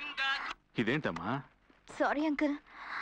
ఇదేంటమ్మా sorry uncle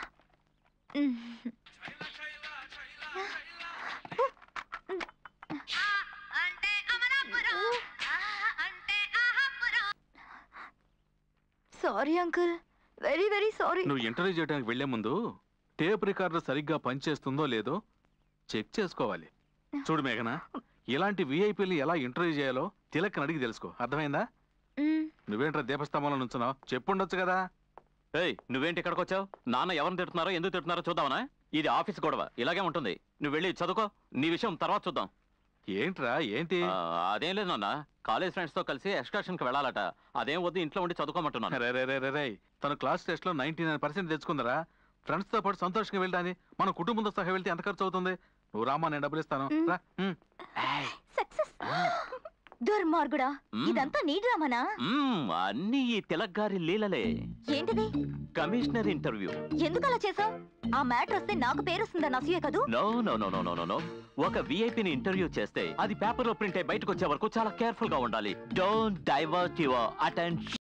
sorry uncle very very sorry నువ్వు interview చేయడానికి వెళ్లే ముందు టేప్ రికార్డర్ సరిగ్గా పనిచేస్తుందో లేదో చెక్ చేసుకోవాలి చూడు మేఘన ఇలాంటి విఐపీలు ఎలా ఇంటర్వ్యూ చేయాలో తిలక్ అడిగి తెలుసుకో అర్థమైందా నువ్వేంట్రా దీపస్తంభంలో నుంచున్నావు చెప్పుండొచ్చు కదా ఏయ్ నువ్వేంటి ఇక్కడికి వచ్చావు నాన్న ఎవరిని తిడుతున్నారో ఎందుకు తిడుతున్నారో చూద్దామనా ఇది ఆఫీస్ గొడవ ఇలాగే ఉంటుంది నువ్వు వెళ్ళి చదువుకో నీ విషయం తర్వాత చూద్దాం ఏంట్రా ఏంటి ఆ, అదేం లేదు నాన్న కాలేజ్ ఫ్రెండ్స్ తో కలిసి ఎక్స్కర్షన్ కి వెళ్ళాలట అదేం వద్దు ఇంట్లో ఉండి చదువుకోమంటున్నాను రే రే రే రే రే తన క్లాస్ టెస్ట్ లో నైన్టీ నైన్ పర్సెంట్ తెచ్చుకుందరా ఫ్రెండ్స్ తో పాటు సంతోషంగా వెళ్ళాని మన కుటుంబంతో సహా వెళ్తే ఎంత ఖర్చు అవుతుంది నువ్వు రామా నేను డబ్బులు ఇస్తాను రా ఉమ్. సక్సెస్ దుర్మార్గుడా మ్మ్. ఇదంతా నీ డ్రామానా మ్మ్, అన్నీ ఈ తిలక్ గారి లీలలే ఏంటిది కమిషనర్ ఇంటర్వ్యూ ఎందుకు అలా చేసావు ఆ మ్యాటర్ వస్తే నాకు పేరు వస్తుందని అసూయ కదూ no no no no no no no ఒక విఐపిని ఇంటర్వ్యూ చేస్తే అది పేపర్ లో ప్రింట్ అయి బయటకు వచ్చే వరకు చాలా కేర్ఫుల్ గా ఉండాలి డోంట్ డైవర్ట్ యువర్ అటెన్షన్